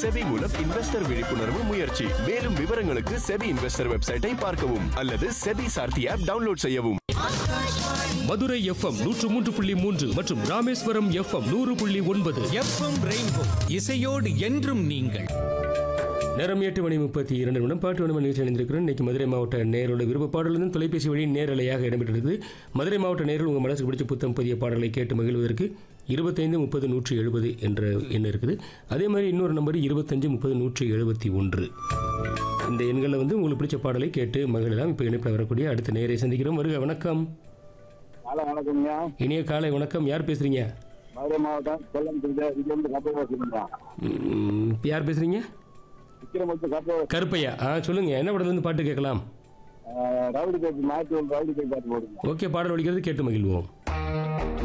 SEBI மூலம் investor விழிப்புணர்வு முயற்சி மேலும் விவரங்களுக்கு செபி இன்வெஸ்டர் வெப்சைட்டை பார்க்கவும் அல்லது செபி சார்த்தி ஆப் டவுன்லோட் செய்யவும் மதுரை எஃப்எம் நூற்று மூன்று புள்ளி மூன்று மற்றும் ராமேஸ்வரம் எஃப்எம் நூறு புள்ளி ஒன்பது எஃப்எம் ரெயின்போ இசையோடு என்றும் நீங்கள் நேரம் எட்டு மணி முப்பத்தி இரண்டு நிமிடம் பாட்டு வேணும் நிகழ்ச்சி அணிந்திருக்கிறோம் இன்னைக்கு மதுரை மாவட்ட நேரோட விருப்ப பாடலும் தொலைபேசி வழி நேரலையாக இடம்பெற்றிருக்கிறது மதுரை மாவட்ட நேரில் உங்கள் மனசுக்கு பிடிச்ச புத்தம் புதிய பாடல்களை கேட்டு மகிழ்வதற்கு இருபத்தைந்து முப்பது நூற்றி எழுபது என்ற எண் இருக்குது அதே மாதிரி இன்னொரு நம்பர் இருபத்தஞ்சு முப்பது நூற்றி எழுபத்தி ஒன்று இந்த எண்களில் வந்து உங்களுக்கு பிடிச்ச பாடலை கேட்டு மகிழலாம் இப்போ இணைப்பில் வரக்கூடிய அடுத்த நேரை சந்திக்கிறோம் வருக வணக்கம் ஹலோ வணக்கம்யா இனிய காலை வணக்கம் யார் பேசுறீங்க மதுரை மாவட்டம் கொல்லம் திருட இங்கிருந்து கப்பல் வச்சுருந்தா ம், யார் பேசுறீங்க விக்கிரமத்து கப்பல் கருப்பையா ஆ சொல்லுங்க என்ன படத்துலேருந்து பாட்டு கேட்கலாம் ரவுடி பேச்சு மாற்றி ஒரு ரவுடி பேச்சு பாட்டு போடுங்க ஓகே பாடல் ஒழிக்கிறது கேட்டு மகிழ்வோம்